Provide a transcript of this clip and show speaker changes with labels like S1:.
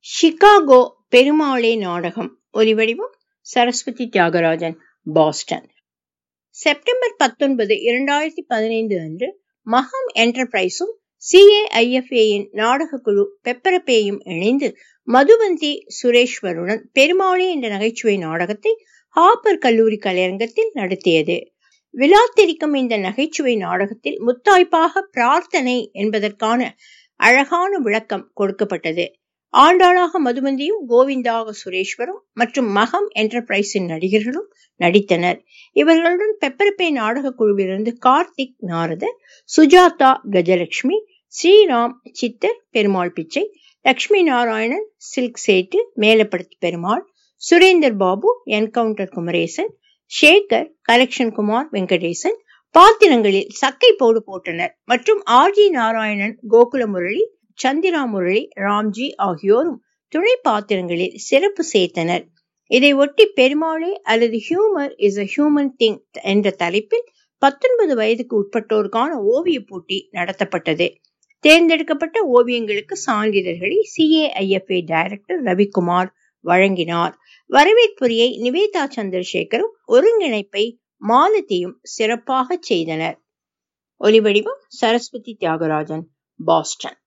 S1: Chicago பெருமாளே நாடகம் ஒலிவடிவம் சரஸ்வதி தியாகராஜன் பாஸ்டன் செப்டம்பர் பத்தொன்பது இரண்டாயிரத்தி பதினைந்து அன்று மகம் என்டர்பிரைஸும் சிஏஐஎஃப்ஏயின் நாடகக்குழு பெப்பரப்பேயும் இணைந்து மதுவந்தி சுரேஸ்வருடன் பெருமாளே என்ற நகைச்சுவை நாடகத்தை ஹாப்பர் கல்லூரி கலையரங்கத்தில் நடத்தியது விழாத்திரிக்கும் இந்த நகைச்சுவை நாடகத்தில் முத்தாய்ப்பாக பிரார்த்தனை என்பதற்கான அழகான விளக்கம் கொடுக்கப்பட்டது ஆண்டாளாக மதுமந்தியும் கோவிந்தாக சுரேஸ்வரும் மற்றும் மகம் என்டர்பிரைஸின் நடிகர்களும் நடித்தனர் இவர்களுடன் பெப்பரப்பே நாடக குழுவிலிருந்து கார்த்திக் நாரதர் சுஜாதா கஜலட்சுமி ஸ்ரீராம் சித்தர் பெருமாள் பிச்சை லட்சுமி நாராயணன் சில்க் சேட்டு மேலப்படுத்தி பெருமாள் சுரேந்தர் பாபு என்கவுண்டர் குமரேசன் சேகர் கலெக்ஷன் குமார் வெங்கடேசன் பாத்திரங்களில் சக்கை போடு போட்டனர் மற்றும் ஆர் ஜி நாராயணன் கோகுல முரளி சந்திரா முரளி ராம்ஜி ஆகியோரும் துணை பாத்திரங்களில் சிறப்பு சேர்த்தனர் இதை ஒட்டி பெருமாளே அல்லது humour is a human thing என்ற தலைப்பில் பத்தொன்பது வயதுக்கு உட்பட்டோருக்கான ஓவிய போட்டி நடத்தப்பட்டது தேர்ந்தெடுக்கப்பட்ட ஓவியங்களுக்கு சான்றிதழ்களை சிஏஐஎஃப்ஏ டைரக்டர் ரவிக்குமார் வழங்கினார் வரவேற்புரையை நிவேதா சந்திரசேகரும் ஒருங்கிணைப்பை மாலதியும் சிறப்பாக செய்தனர் ஒலிவடிவம் சரஸ்வதி தியாகராஜன் பாஸ்டன்